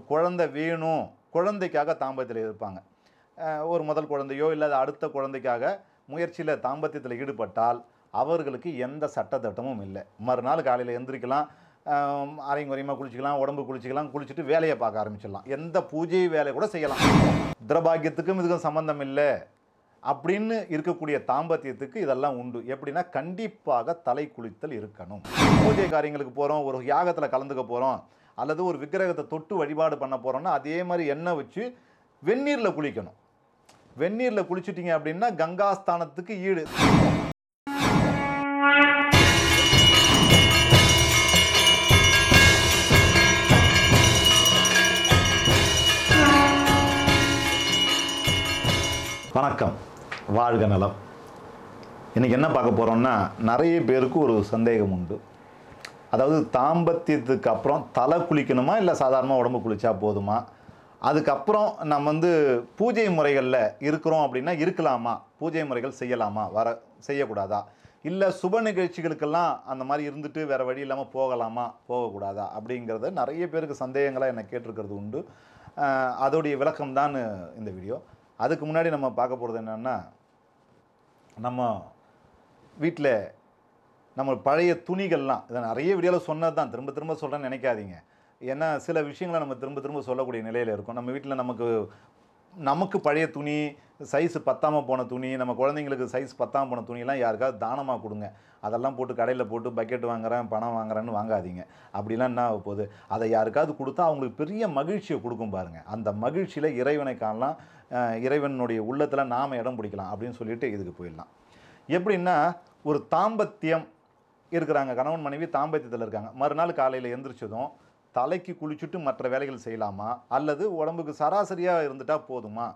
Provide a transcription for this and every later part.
குழந்தை வேணும் குழந்தைக்காக தாம்பத்தியத்தில் இருப்பாங்க அஹ் ஒரு முதல் குழந்தையோ இல்லை அது அடுத்த குழந்தைக்காக முயற்சியில் தாம்பத்தியத்தில் ஈடுபட்டால் அவர்களுக்கு எந்த சட்டத்திட்டமும் இல்லை மறுநாள் காலையில் எந்திரிக்கலாம் ஆம், அரையும் குறையமாக குளிச்சிக்கலாம் உடம்பு குளிச்சிக்கலாம் குளிச்சுட்டு வேலையை பார்க்க ஆரம்பிச்சிடலாம் எந்த பூஜை வேலையை கூட செய்யலாம் திரபாகியத்துக்கும் இதுக்கும் சம்மந்தம் இல்லை அப்படின்னு இருக்கக்கூடிய தாம்பத்தியத்துக்கு இதெல்லாம் உண்டு எப்படின்னா கண்டிப்பாக தலை குளித்தல் இருக்கணும் பூஜை காரியங்களுக்கு போகிறோம் ஒரு யாகத்தில் கலந்துக்க போகிறோம் அல்லது ஒரு விக்கிரகத்தை தொட்டு வழிபாடு பண்ண போகிறோம்னா அதே மாதிரி எண்ணெய் வச்சு வெந்நீரில் குளிக்கணும் வெந்நீரில் குளிச்சிட்டிங்க அப்படின்னா கங்காஸ்தானத்துக்கு ஈடு வணக்கம் வாழ்க நலம் இன்றைக்கி என்ன பார்க்க போகிறோம்னா நிறைய பேருக்கு ஒரு சந்தேகம் உண்டு அதாவது தாம்பத்தியத்துக்கு அப்புறம் தலை குளிக்கணுமா இல்லை சாதாரணமாக உடம்பு குளிச்சா போதுமா அதுக்கப்புறம் நம்ம வந்து பூஜை முறைகளில் இருக்கிறோம் அப்படின்னா இருக்கலாமா பூஜை முறைகள் செய்யலாமா வர செய்யக்கூடாதா இல்லை சுப நிகழ்ச்சிகளுக்கெல்லாம் அந்த மாதிரி இருந்துட்டு வேறு வழி இல்லாமல் போகலாமா போகக்கூடாதா அப்படிங்கிறத நிறைய பேருக்கு சந்தேகங்களாக என்னை கேட்டிருக்கிறது உண்டு அஹ் அதோடைய விளக்கம் தான் இந்த வீடியோ அதுக்கு முன்னாடி நம்ம பார்க்க போகிறது என்னென்னா நம்ம வீட்டில் நம்ம பழைய துணிகள்லாம் இதை நிறைய வீடியோவில் சொன்னது தான் திரும்ப திரும்ப சொல்கிறேன்னு நினைக்காதீங்க ஏன்னா சில விஷயங்களை நம்ம திரும்ப திரும்ப சொல்லக்கூடிய நிலையில் இருக்கும் நம்ம வீட்டில் நமக்கு நமக்கு பழைய துணி சைஸ் பத்தாமல் போன துணி நம்ம குழந்தைங்களுக்கு சைஸ் பத்தாமல் போன துணியெல்லாம் யாருக்காவது தானமாக கொடுங்க அதெல்லாம் போட்டு கடையில் போட்டு பக்கெட் வாங்குறேன் பணம் வாங்குறேன்னு வாங்காதீங்க அப்படிலாம் என்ன ஆக போகுது அதை யாருக்காவது கொடுத்தா அவங்களுக்கு பெரிய மகிழ்ச்சியை கொடுக்கும் பாருங்கள் அந்த மகிழ்ச்சியில் இறைவனை காணலாம் அஹ் இறைவனுடைய உள்ளத்தில் நாம் இடம் பிடிக்கலாம் அப்படின்னு சொல்லிட்டு இதுக்கு போயிடலாம் எப்படின்னா ஒரு தாம்பத்தியம் இருக்கிறாங்க கணவன் மனைவி தாம்பத்தியத்தில் இருக்காங்க மறுநாள் காலையில் எந்திரிச்சதும் தலைக்கு குளிச்சுட்டு மற்ற வேலைகள் செய்யலாமா அல்லது உடம்புக்கு சராசரியாக இருந்துட்டா போதுமா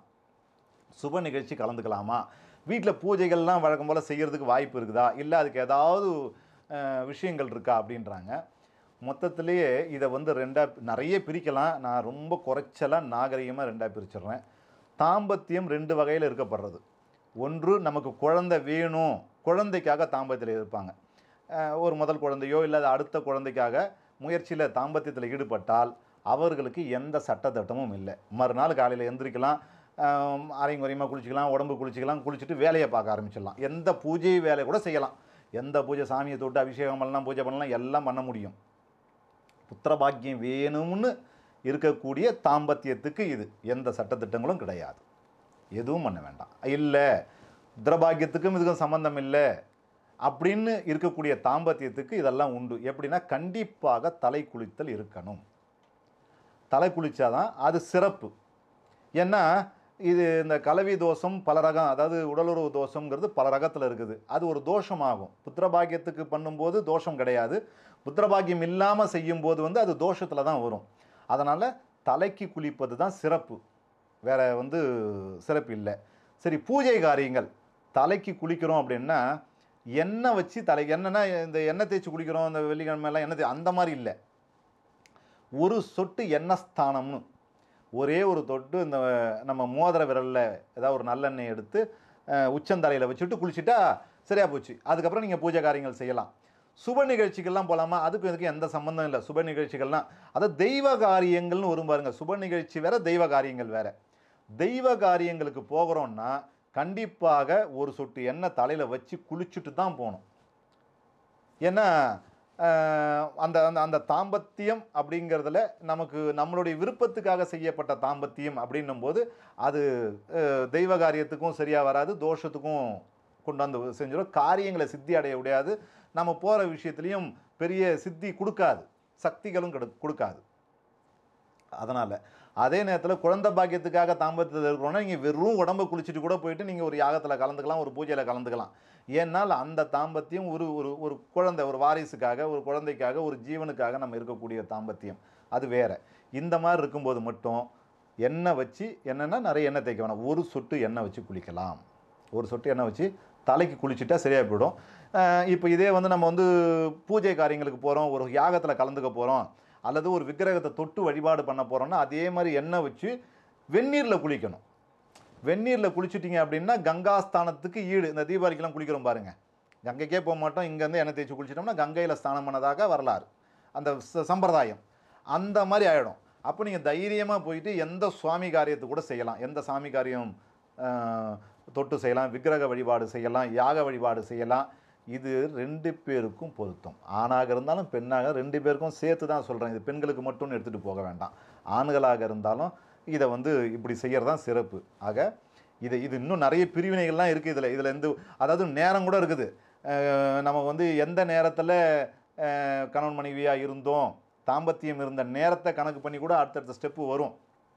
சுப நிகழ்ச்சி கலந்துக்கலாமா வீட்டில் பூஜைகள்லாம் வழக்கம் போல் செய்கிறதுக்கு வாய்ப்பு இருக்குதா இல்லை அதுக்கு ஏதாவது அஹ், விஷயங்கள் இருக்கா அப்படின்றாங்க மொத்தத்திலேயே இதை வந்து ரெண்டாக நிறைய பிரிக்கலாம் நான் ரொம்ப குறைச்சலாக நாகரிகமாக ரெண்டாக பிரிச்சிடுறேன் தாம்பத்தியம் ரெண்டு வகையில் இருக்கப்படுறது ஒன்று நமக்கு குழந்தை வேணும் குழந்தைக்காக தாம்பத்தியத்தில் இருப்பாங்க அஹ், ஒரு முதல் குழந்தையோ இல்லை அது அடுத்த குழந்தைக்காக முயற்சியில் தாம்பத்தியத்தில் ஈடுபட்டால் அவர்களுக்கு எந்த சட்டத்திட்டமும் இல்லை மறுநாள் காலையில் எந்திரிக்கலாம் ஆம், அரையும் குறையமாக குளிச்சிக்கலாம் உடம்பு குளிச்சிக்கலாம் குளிச்சுட்டு வேலையை பார்க்க ஆரம்பிச்சிடலாம் எந்த பூஜை வேலை கூட செய்யலாம் எந்த பூஜை சாமியை தொட்டு அபிஷேகம் பண்ணலாம் பூஜை பண்ணலாம் எல்லாம் பண்ண முடியும் புத்திர பாக்கியம் வேணும்னு இருக்கக்கூடிய தாம்பத்தியத்துக்கு இது எந்த சட்டத்திட்டங்களும் கிடையாது எதுவும் பண்ண வேண்டாம் இல்லை புத்திரபாக்கியத்துக்கும் இதுக்கும் சம்மந்தம் இல்லை அப்படின்னு இருக்கக்கூடிய தாம்பத்தியத்துக்கு இதெல்லாம் உண்டு எப்படின்னா கண்டிப்பாக தலை குளித்தல் இருக்கணும் தலை குளிச்சாதான் அது சிறப்பு ஏன்னா இது இந்த கலவி தோஷம் பல ரகம் அதாவது உடலுறவு தோஷங்கிறது பல ரகத்தில் இருக்குது அது ஒரு தோஷமாகும் புத்திரபாகியத்துக்கு பண்ணும்போது தோஷம் கிடையாது புத்திரபாகியம் இல்லாமல் செய்யும்போது வந்து அது தோஷத்தில் தான் வரும் அதனால் தலைக்கு குளிப்பது தான் சிறப்பு வேற வந்து சிறப்பு இல்லை சரி பூஜை காரியங்கள் தலைக்கு குளிக்கிறோம் அப்படின்னா எண்ணெய் வச்சு தலை எண்ணெய்னா இந்த எண்ணெய் தேய்ச்சி குளிக்கிறோம் இந்த வெள்ளிக்கிழமையெல்லாம் எண்ணெய் தே- அந்த மாதிரி இல்லை ஒரு சொட்டு எண்ணெய் ஸ்தானம்னு ஒரே ஒரு தொட்டு இந்த நம்ம மோதிர விரலில் ஏதாவது ஒரு நல்லெண்ணெய் எடுத்து அஹ், உச்சந்தலையில் வச்சுட்டு குளிச்சுட்டா சரியா போச்சு அதுக்கப்புறம் நீங்கள் பூஜை காரியங்கள் செய்யலாம் சுப நிகழ்ச்சிகள்லாம் போகலாமா அதுக்கும் இதுக்கு எந்த சம்மந்தம் இல்லை சுப நிகழ்ச்சிகள்லாம் அதாவது தெய்வ காரியங்கள்னு வரும் பாருங்க சுப நிகழ்ச்சி வேற தெய்வ காரியங்கள் வேற தெய்வ காரியங்களுக்கு போகிறோம்னா கண்டிப்பாக ஒரு சொட்டு எண்ணெய் தலையில் வச்சு குளிச்சுட்டு தான் போகணும் ஏன்னா அஹ், அந்த அந்த அந்த தாம்பத்தியம் அப்படிங்கிறதுல நமக்கு நம்மளுடைய விருப்பத்துக்காக செய்யப்பட்ட தாம்பத்தியம் அப்படின்னும் போது அது அஹ், தெய்வ காரியத்துக்கும் சரியாக வராது தோஷத்துக்கும் கொண்டாந்து செஞ்சிடும் காரியங்களை சித்தி அடைய முடியாது நம்ம போகிற விஷயத்துலையும் பெரிய சித்தி கொடுக்காது சக்திகளும் கெடு கொடுக்காது அதனால் அதே நேரத்தில் குழந்தை பாக்கியத்துக்காக தாம்பத்தியத்தில் இருக்கிறோன்னா நீங்கள் வெறும் உடம்பை குளிச்சுட்டு கூட போயிட்டு நீங்கள் ஒரு யாகத்தில் கலந்துக்கலாம் ஒரு பூஜையில் கலந்துக்கலாம் ஏன்னால் அந்த தாம்பத்தியம் ஒரு ஒரு ஒரு குழந்தை ஒரு வாரிசுக்காக ஒரு குழந்தைக்காக ஒரு ஜீவனுக்காக நம்ம இருக்கக்கூடிய தாம்பத்தியம் அது வேற இந்த மாதிரி இருக்கும்போது மட்டும் எண்ணெய் வச்சு என்னென்னா நிறைய எண்ணெய் தேய்க்க வேணாம் ஒரு சொட்டு எண்ணெய் வச்சு குளிக்கலாம் ஒரு சொட்டு எண்ணெய் வச்சு தலைக்கு குளிச்சுட்டா சரியாக போயிடும் இப்போ இதே வந்து நம்ம வந்து பூஜை காரியங்களுக்கு போகிறோம் ஒரு யாகத்தில் கலந்துக்க போகிறோம் அல்லது ஒரு விக்கிரகத்தை தொட்டு வழிபாடு பண்ண போகிறோம்னா அதே மாதிரி எண்ணெய் வச்சு வெந்நீரில் குளிக்கணும் வெந்நீரில் குளிச்சிட்டிங்க அப்படின்னா கங்காஸ்தானத்துக்கு ஈடு இந்த தீபாவளிக்கெல்லாம் குளிக்கிறோம் பாருங்க கங்கைக்கே போக மாட்டோம் இங்கேருந்து எண்ணெய் தேய்ச்சி குளிச்சிட்டோம்னா கங்கையில் ஸ்நானம் பண்ணதாக வரலாறு அந்த ச- சம்பிரதாயம் அந்த மாதிரி ஆகிடும் அப்போ நீங்கள் தைரியமாக போயிட்டு எந்த சுவாமி காரியத்தை கூட செய்யலாம் எந்த சாமி காரியம் ஆஹ், தொட்டு செய்யலாம் விக்கிரக வழிபாடு செய்யலாம் யாக வழிபாடு செய்யலாம் இது ரெண்டு பேருக்கும் பொருத்தம் ஆணாக இருந்தாலும் பெண்ணாக ரெண்டு பேருக்கும் சேர்த்து தான் சொல்கிறேன் இது பெண்களுக்கு மட்டும் எடுத்துகிட்டு போக வேண்டாம் ஆண்களாக இருந்தாலும் இதை வந்து இப்படி செய்கிறது தான் சிறப்பு ஆக இது இது இன்னும் நிறைய பிரிவினைகள்லாம் இருக்குது இதில் இதில் இருந்து அதாவது நேரம் கூட இருக்குது அஹ் நம்ம வந்து எந்த நேரத்தில் கணவன் மனைவியாக இருந்தோம் தாம்பத்தியம் இருந்த நேரத்தை கணக்கு பண்ணி கூட அடுத்தடுத்த ஸ்டெப்பு வரும்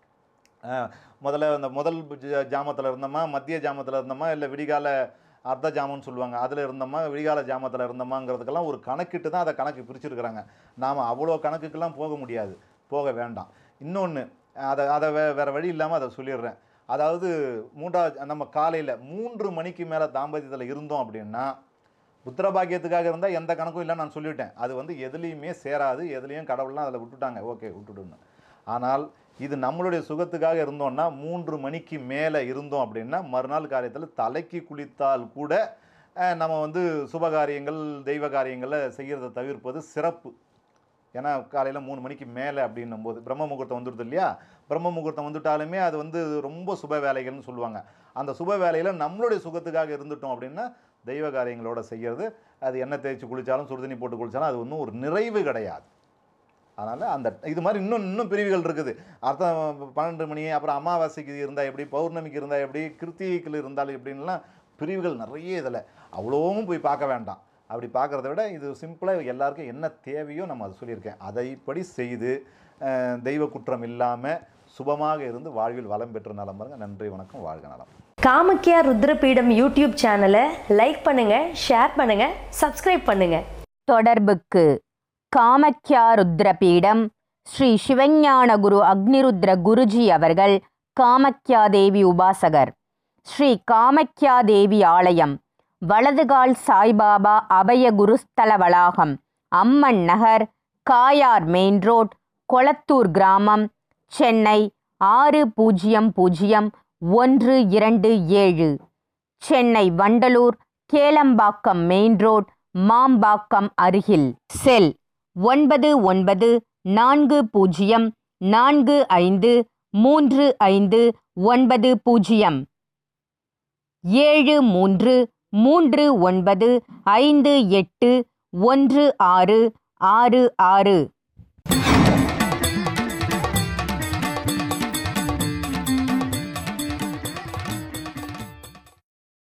அஹ் முதல்ல அந்த முதல் ஜ- ஜாமத்தில் இருந்தோமா மத்திய ஜாமத்தில் இருந்தோமா இல்லை விடிகால அர்த்த ஜாமம்னு சொல்லுவாங்க அதில் இருந்தோமா விடிகால ஜாமத்தில் இருந்தோமாங்கிறதுக்கெல்லாம் ஒரு கணக்கிட்டு தான் அதை கணக்கு பிரிச்சிருக்கிறாங்க நாம் அவ்வளோ கணக்குக்கெல்லாம் போக முடியாது போக வேண்டாம் இன்னொன்று அதை அதை வே வேறு வழி இல்லாமல் அதை சொல்லிடுறேன் அதாவது மூன்றாவது நம்ம காலையில் மூன்று மணிக்கு மேலே தாம்பத்தியத்தில் இருந்தோம் அப்படின்னா புத்திர பாக்கியத்துக்காக இருந்தால் எந்த கணக்கும் இல்லை நான் சொல்லிவிட்டேன் அது வந்து எதுலேயுமே சேராது எதுலேயும் கடவுள்லாம் அதில் விட்டுட்டாங்க ஓகே விட்டுடுன்னு ஆனால் இது நம்மளுடைய சுகத்துக்காக இருந்தோம்னா மூன்று மணிக்கு மேலே இருந்தோம் அப்படின்னா மறுநாள் காரியத்தில் தலைக்கு குளித்தால் கூட அஹ், நம்ம வந்து சுபகாரியங்கள் தெய்வ காரியங்களை செய்கிறத தவிர்ப்பது சிறப்பு ஏன்னா காலையில் மூணு மணிக்கு மேலே அப்படின்னும் போது பிரம்ம முகூர்த்தம் வந்துடுது இல்லையா பிரம்ம முகூர்த்தம் வந்துட்டாலுமே அது வந்து ரொம்ப சுப வேலைகள்னு சொல்லுவாங்க அந்த சுப வேலையில் நம்மளுடைய சுகத்துக்காக இருந்துட்டோம் அப்படின்னா தெய்வ காரியங்களோட செய்கிறது அது எண்ணெய் தேய்ச்சி குளித்தாலும் சுடுதண்ணி போட்டு குளித்தாலும் அது ஒன்றும் ஒரு நிறைவு கிடையாது அதனால் அந்த இது மாதிரி இன்னும் இன்னும் பிரிவுகள் இருக்குது அர்த்தம் பன்னெண்டு மணி அப்புறம் அமாவாசைக்கு இருந்தால் எப்படி பௌர்ணமிக்கு இருந்தால் எப்படி கிருத்திகைக்கு இருந்தாலும் எப்படின்லாம் பிரிவுகள் நிறைய இதில் அவ்வளோவும் போய் பார்க்க வேண்டாம் அப்படி பார்க்குறத விட இது சிம்பிளாக எல்லாருக்கும் என்ன தேவையோ நம்ம அதை சொல்லியிருக்கேன் அதைப்படி செய்து அஹ், தெய்வ குற்றம் இல்லாமல் சுபமாக இருந்து வாழ்வில் வளம் பெற்ற நலம் பாருங்க நன்றி வணக்கம் வாழ்க நலம் காமக்கியா ருத்ரபீடம் யூடியூப் சேனலை லைக் பண்ணுங்க ஷேர் பண்ணுங்க சப்ஸ்கிரைப் பண்ணுங்க தொடர்புக்கு காமக்யா ருத்ரபீடம் ஸ்ரீ சிவஞான குரு அக்னிருத்ர குருஜி அவர்கள் காமக்யா தேவி உபாசகர் ஸ்ரீ காமக்யா தேவி ஆலயம் வலதுகால் சாய்பாபா அபய குருஸ்தல வளாகம் அம்மன் நகர் காயார் மெயின் ரோட் கொளத்தூர் கிராமம் சென்னை ஆறு பூஜ்ஜியம் பூஜ்ஜியம் ஒன்று இரண்டு ஏழு சென்னை வண்டலூர் கேளம்பாக்கம் மெயின் ரோட் மாம்பாக்கம் அருகில் செல் ஒன்பது ஒன்பது நான்கு பூஜ்ஜியம் நான்கு ஐந்து மூன்று ஐந்து ஒன்பது பூஜ்ஜியம் ஏழு மூன்று மூன்று ஒன்பது ஐந்து எட்டு ஒன்று ஆறு ஆறு ஆறு